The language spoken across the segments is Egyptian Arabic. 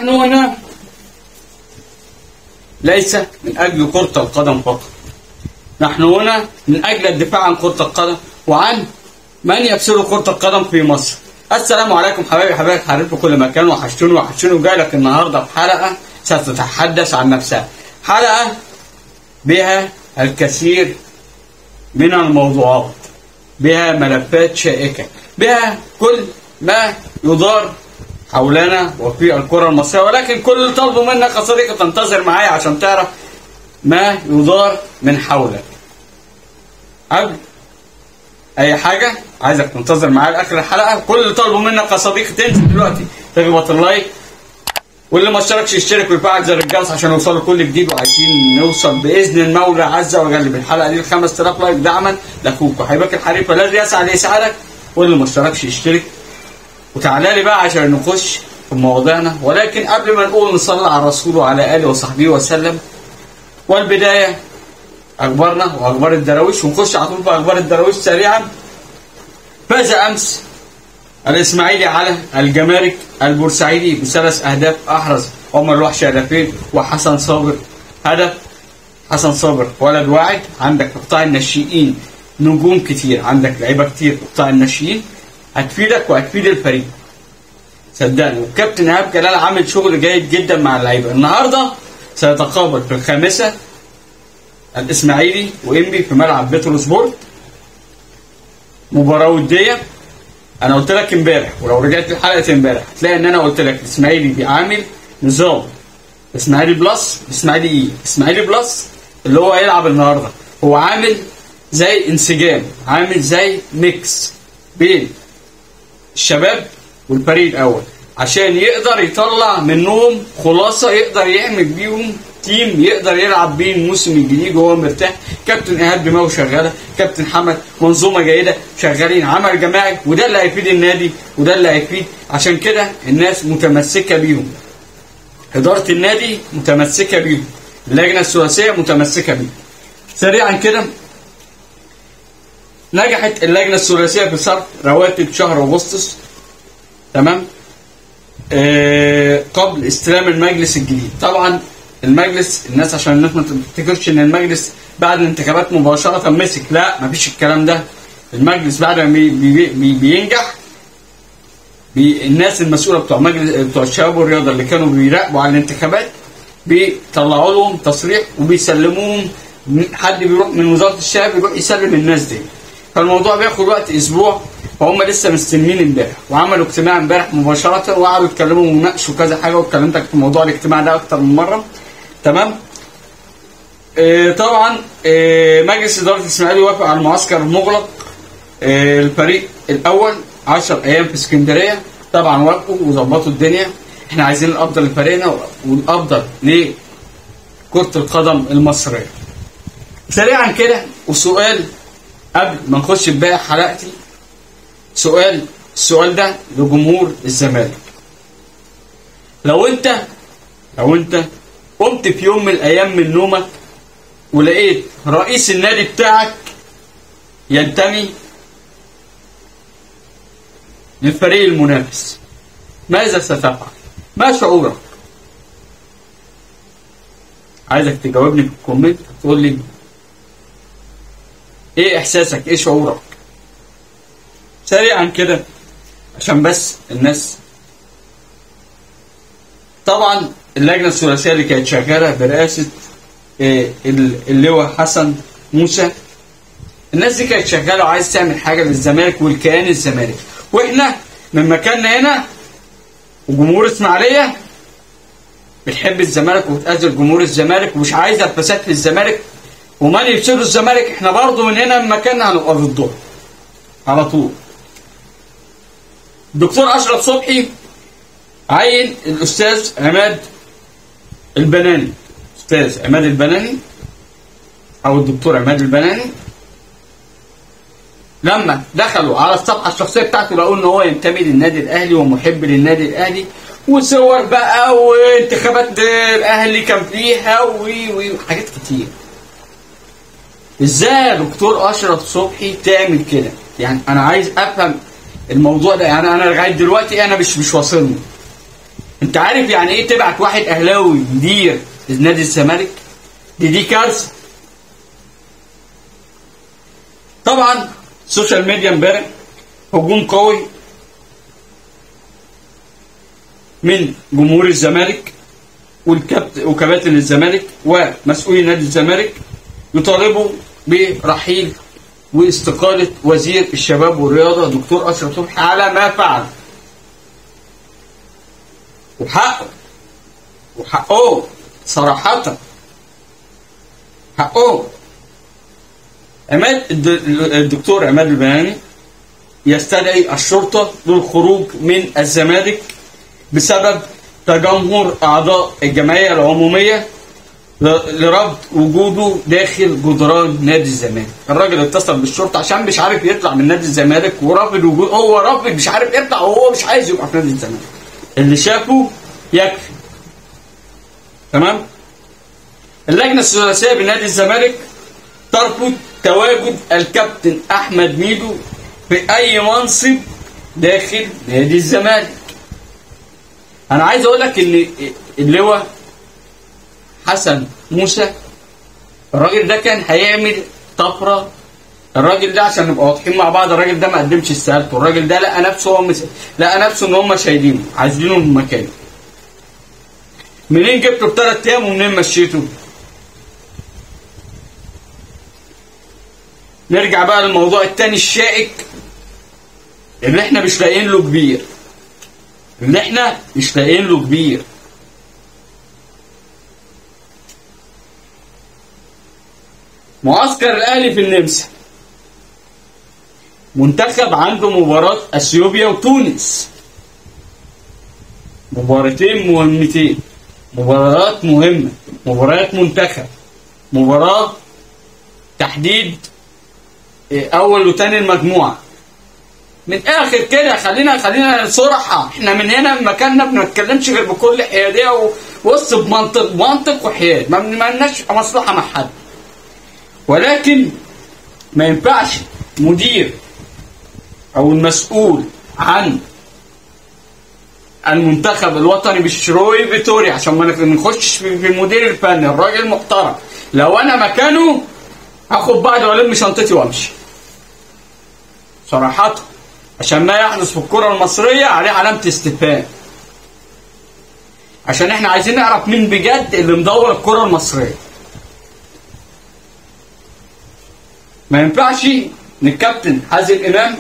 نحن هنا ليس من أجل كرة القدم فقط نحن هنا من أجل الدفاع عن كرة القدم وعن من يكسر كرة القدم في مصر السلام عليكم حبايبي حبايبي حبايبي في كل مكان وحشتوني وحشتوني وجاي لك النهارده في حلقة ستتحدث عن نفسها حلقة بها الكثير من الموضوعات بها ملفات شائكة بها كل ما يدار حولنا وفي الكرة المصرية ولكن كل اللي طالبه منك يا صديقي تنتظر معايا عشان تعرف ما يدار من حولك قبل اي حاجة عايزك تنتظر معايا لاخر الحلقة كل اللي طالبه منك يا صديقي تنزل دلوقتي تخبط اللايك واللي ما اشتركش يشترك ويفعل زر الجرس عشان يوصلوا كل جديد وعايزين نوصل باذن المولى عز وجل بالحلقه دي ل 5000 لايك دعما لاخوك وحبيبك الحريف الذي يسعى ليسعدك واللي ما اشتركش يشترك وتعالى لي بقى عشان نخش في مواضيعنا ولكن قبل ما نقول نصلي على الرسول وعلى اله وصحبه وسلم والبدايه اخبارنا واخبار الدراويش ونخش على طول في اخبار الدراويش سريعا فاز امس الاسماعيلي على الجمارك البورسعيدي بثلاث اهداف احرز عمر الوحش هدفين وحسن صابر هدف حسن صابر ولد واعد عندك في قطاع الناشئين نجوم كتير عندك لعيبه كتير في قطاع الناشئين هتفيدك وهتفيد الفريق صدقني والكابتن ايهاب جلال عامل شغل جيد جدا مع اللعيبه النهارده سيتقابل في الخامسه الاسماعيلي وانبي في ملعب بتروسبورت مباراه وديه انا قلت لك امبارح ولو رجعت لحلقه امبارح هتلاقي ان انا قلت لك الاسماعيلي بيعامل نظام اسماعيلي بلس اسماعيلي ايه اسماعيلي بلس اللي هو هيلعب النهارده هو عامل زي انسجام عامل زي ميكس بين الشباب والفريق الاول عشان يقدر يطلع منهم خلاصه يقدر يعمل بيهم تيم يقدر يلعب بيه الموسم الجديد وهو مرتاح كابتن ايهاب دماغه شغاله كابتن حمد منظومه جيده شغالين عمل جماعي وده اللي هيفيد النادي وده اللي هيفيد عشان كده الناس متمسكه بيهم اداره النادي متمسكه بيهم اللجنه الثلاثيه متمسكه بيهم سريعا كده نجحت اللجنه الثلاثيه في صرف رواتب شهر اغسطس تمام آه قبل استلام المجلس الجديد طبعا المجلس الناس عشان الناس ما تفتكرش ان المجلس بعد الانتخابات مباشره مسك لا مفيش الكلام ده المجلس بعد ما بي بي بي بينجح بي الناس المسؤوله بتوع مجلس بتوع الشباب والرياضه اللي كانوا بيراقبوا على الانتخابات بيطلعوا لهم تصريح وبيسلموهم حد بيروح من وزاره الشباب يروح يسلم الناس دي فالموضوع بياخد وقت اسبوع فهم لسه مستلمين امبارح وعملوا اجتماع امبارح مباشره وقعدوا يتكلموا وناقشوا كذا حاجه واتكلمتك في موضوع الاجتماع ده اكتر من مره تمام آه طبعا آه مجلس اداره الاسماعيلي وافق على المعسكر المغلق آه الفريق الاول 10 ايام في اسكندريه طبعا وافقوا وظبطوا الدنيا احنا عايزين الافضل لفريقنا والافضل لكره القدم المصريه سريعا كده وسؤال قبل ما نخش في باقي حلقتي سؤال السؤال ده لجمهور الزمالك لو انت لو انت قمت في يوم من الايام من نومك ولقيت رئيس النادي بتاعك ينتمي للفريق المنافس ماذا ستفعل ما شعورك عايزك تجاوبني في الكومنت تقول لي ايه احساسك ايه شعورك سريعا كده عشان بس الناس طبعا اللجنه الثلاثيه اللي كانت شغاله برئاسه اللواء حسن موسى الناس دي كانت شغاله وعايز تعمل حاجه للزمالك والكيان الزمالك واحنا من مكاننا هنا وجمهور اسماعيليه بتحب الزمالك وبتأذل جمهور الزمالك ومش عايزه الفساد في الزمالك ومن يفسدوا الزمالك احنا برضه من هنا من مكاننا هنبقى ضده على طول الدكتور اشرف صبحي عين الاستاذ عماد البناني استاذ عماد البناني او الدكتور عماد البناني لما دخلوا على الصفحه الشخصيه بتاعته لقوا ان هو ينتمي للنادي الاهلي ومحب للنادي الاهلي وصور بقى وانتخابات الاهلي كان فيها وي وي وحاجات كتير ازاي يا دكتور اشرف صبحي تعمل كده يعني انا عايز افهم الموضوع ده يعني انا لغايه دلوقتي انا مش مش واصلني انت عارف يعني ايه تبعت واحد اهلاوي يدير نادي الزمالك دي دي كارثه طبعا السوشيال ميديا امبارح هجوم قوي من جمهور الزمالك والكابت وكباتن الزمالك ومسؤولي نادي الزمالك يطالبوا برحيل واستقالة وزير الشباب والرياضة دكتور أشرف صبحي على ما فعل وحقه وحقه صراحة حقه عماد الدكتور عماد البناني يستدعي الشرطة للخروج من الزمالك بسبب تجمهر أعضاء الجمعية العمومية لربط وجوده داخل جدران نادي الزمالك الراجل اتصل بالشرطة عشان مش عارف يطلع من نادي الزمالك ورافض وجود هو رافض مش عارف يطلع وهو مش عايز يبقى في نادي الزمالك اللي شافه يكفي تمام اللجنة الثلاثية بنادي الزمالك ترفض تواجد الكابتن أحمد ميدو في أي منصب داخل نادي الزمالك أنا عايز أقول لك إن اللواء حسن موسى الراجل ده كان هيعمل طفرة الراجل ده عشان نبقى واضحين مع بعض الراجل ده ما قدمش استقالته الراجل ده لقى نفسه هو مس... لقى نفسه ان هم شايلينه عايزينه في مكانه منين جبته بثلاث ايام ومنين مشيته؟ نرجع بقى للموضوع التاني الشائك اللي احنا مش لاقيين له كبير اللي احنا مش لاقيين له كبير معسكر الاهلي في النمسا منتخب عنده مباراة اثيوبيا وتونس مباراتين مهمتين مباريات مهمة مباريات منتخب مباراة تحديد اول وتاني المجموعة من اخر كده خلينا خلينا صراحة احنا من هنا مكاننا ما بنتكلمش غير بكل حيادية وبص بمنطق منطق وحياد ما لناش مصلحة مع حد ولكن ما ينفعش مدير او المسؤول عن المنتخب الوطني بالشروي فيتوري عشان ما نخش في المدير الفني الراجل محترم لو انا مكانه هاخد بعض والم شنطتي وامشي صراحة عشان ما يحدث في الكرة المصرية عليه علامة استفهام عشان احنا عايزين نعرف مين بجد اللي مدور الكرة المصرية ما ينفعش ان الكابتن حازم امام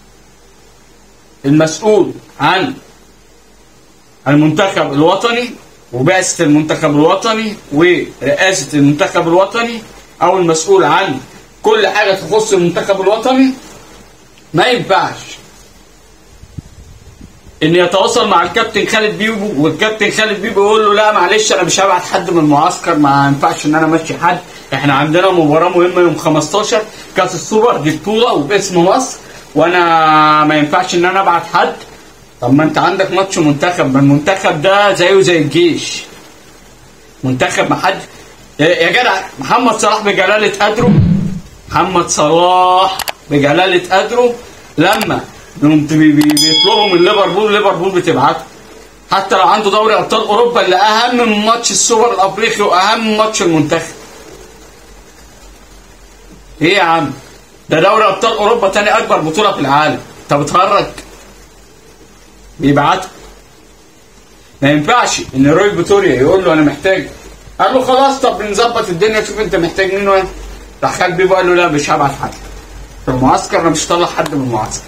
المسؤول عن المنتخب الوطني وبعثة المنتخب الوطني ورئاسة المنتخب الوطني أو المسؤول عن كل حاجة تخص المنتخب الوطني ما ينفعش ان يتواصل مع الكابتن خالد بيبو والكابتن خالد بيبو يقول له لا معلش انا مش هبعت حد من المعسكر ما ينفعش ان انا امشي حد احنا عندنا مباراه مهمه يوم 15 كاس السوبر دي بطوله وباسم مصر وانا ما ينفعش ان انا ابعت حد طب ما انت عندك ماتش منتخب ما المنتخب ده زيه زي الجيش منتخب ما حد يا جدع محمد صلاح بجلاله قدره محمد صلاح بجلاله قدره لما بيطلبوا من ليفربول ليفربول بتبعته حتى لو عنده دوري ابطال اوروبا اللي اهم من ماتش السوبر الافريقي واهم من ماتش المنتخب ايه يا عم ده دوري ابطال اوروبا تاني اكبر بطوله في العالم انت بتهرج بيبعته ما ينفعش ان روي فيتوريا يقول له انا محتاج قال له خلاص طب نظبط الدنيا شوف انت محتاج مين وين راح خالد بيبو قال له لا مش هبعت حد في المعسكر انا مش هطلع حد من المعسكر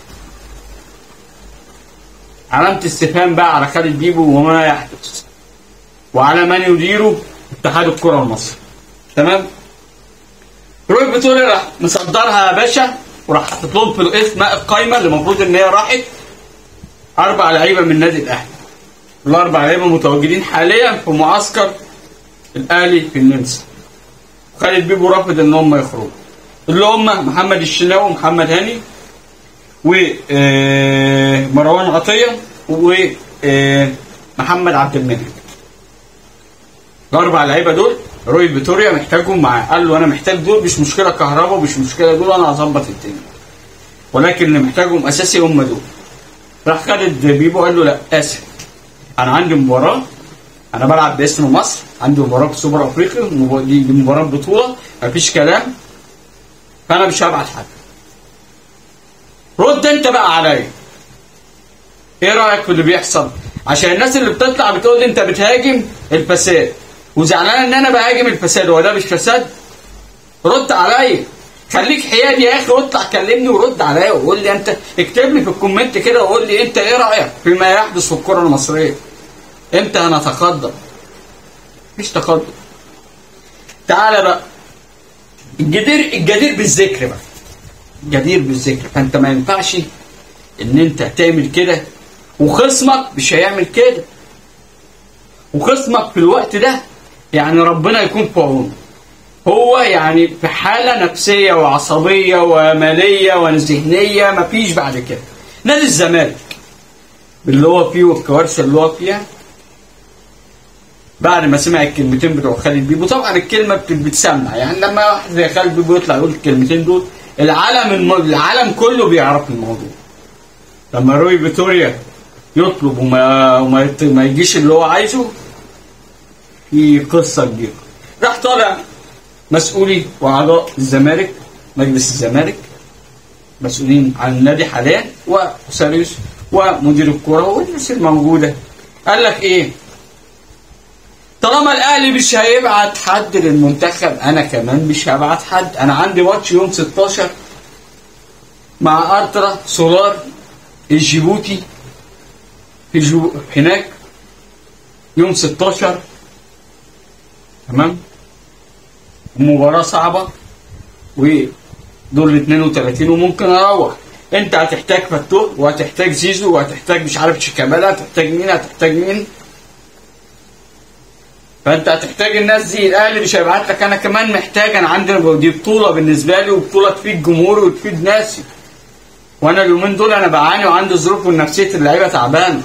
علامة استفهام بقى على خالد بيبو وما يحدث وعلى من يديره اتحاد الكرة المصري تمام روي فيتوريا راح مصدرها يا باشا وراح حاطط لهم في الاسم القايمه اللي المفروض ان هي راحت اربع لعيبه من النادي الاهلي الاربع لعيبه متواجدين حاليا في معسكر الاهلي في النمسا خالد بيبو رافض ان هم يخرجوا اللي هم محمد الشناوي ومحمد هاني ومروان عطيه ومحمد عبد المنعم الاربع لعيبه دول روي فيتوريا محتاجهم معاه قال له انا محتاج دول مش مشكله كهرباء مش مشكله دول انا هظبط الدنيا ولكن اللي محتاجهم اساسي هم دول راح خالد بيبو قال له لا اسف انا عندي مباراه انا بلعب باسم مصر عندي مباراه في سوبر افريقيا مب- دي دي مباراه بطوله مفيش كلام فانا مش هبعت حد رد انت بقى عليا ايه رايك في اللي بيحصل عشان الناس اللي بتطلع بتقول لي انت بتهاجم الفساد وزعلان ان انا بهاجم الفساد هو ده مش فساد رد عليا خليك حيادي يا اخي واطلع كلمني ورد عليا وقول لي انت اكتب لي في الكومنت كده وقول لي انت ايه رايك فيما يحدث في الكره المصريه امتى هنتقدم مفيش تقدم تعالى بقى الجدير الجدير بالذكر بقى جدير بالذكر فانت ما ينفعش ان انت تعمل كده وخصمك مش هيعمل كده وخصمك في الوقت ده يعني ربنا يكون في عونه هو يعني في حالة نفسية وعصبية ومالية وذهنية مفيش بعد كده نادي الزمالك اللي هو فيه والكوارث اللي هو فيها بعد ما سمع الكلمتين بتوع خالد بيبو طبعا الكلمه بت- بتسمع يعني لما واحد زي خالد بيبو يطلع يقول الكلمتين دول العالم الم... العالم كله بيعرف الموضوع لما روي فيتوريا يطلب وما وما يت... ما يجيش اللي هو عايزه في قصه كبيره راح طالع مسؤولي واعضاء الزمالك مجلس الزمالك مسؤولين عن النادي حاليا وساريوس ومدير الكوره والناس الموجوده قال لك ايه طالما الاهلي مش هيبعت حد للمنتخب انا كمان مش هبعت حد انا عندي ماتش يوم 16 مع ارترا سولار الجيبوتي في جو... هناك يوم 16 تمام مباراة صعبة ودول ال 32 وممكن اروح انت هتحتاج فتوح وهتحتاج زيزو وهتحتاج مش عارف شيكابالا هتحتاج مين هتحتاج مين فانت هتحتاج الناس دي الاهلي مش هيبعت لك انا كمان محتاج انا عندي دي بطوله بالنسبه لي وبطوله تفيد جمهوري وتفيد ناسي وانا اليومين دول انا بعاني وعندي ظروف ونفسيه اللعيبه تعبانه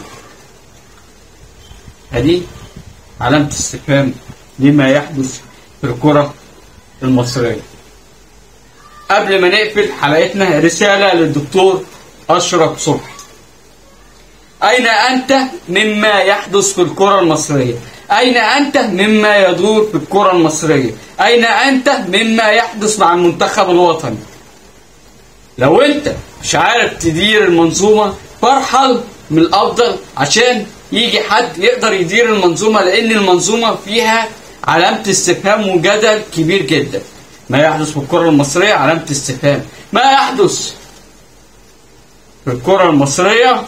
ادي علامه استفهام لما يحدث في الكره المصريه قبل ما نقفل حلقتنا رساله للدكتور اشرف صبحي أين أنت مما يحدث في الكرة المصرية؟ أين أنت مما يدور في الكرة المصرية؟ أين أنت مما يحدث مع المنتخب الوطني؟ لو أنت مش عارف تدير المنظومة فارحل من الأفضل عشان يجي حد يقدر يدير المنظومة لأن المنظومة فيها علامة استفهام وجدل كبير جدا. ما يحدث في الكرة المصرية علامة استفهام. ما يحدث في الكرة المصرية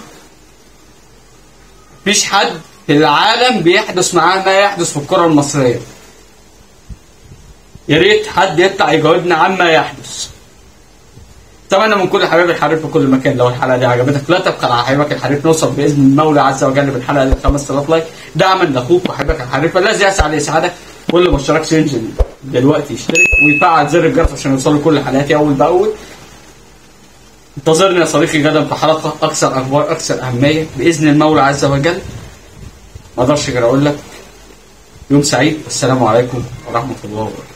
مفيش حد في العالم بيحدث معاه ما يحدث في الكرة المصرية يا ريت حد يطلع يجاوبنا عما يحدث اتمنى من كل حبايب الحريف في كل مكان لو الحلقه دي عجبتك لا تبخل على حبيبك الحريف نوصل باذن المولى عز وجل بالحلقه دي 5000 لايك دعما لاخوك وحبيبك الحريف الذي يسعى لاسعادك كل ما اشتركش ينزل دلوقتي يشترك ويفعل زر الجرس عشان يوصله كل حلقاتي اول باول انتظرني يا صديقي غدا في حلقه اكثر اخبار اكثر اهميه باذن المولى عز وجل ما اقدرش غير اقول لك يوم سعيد السلام عليكم ورحمه الله وبركاته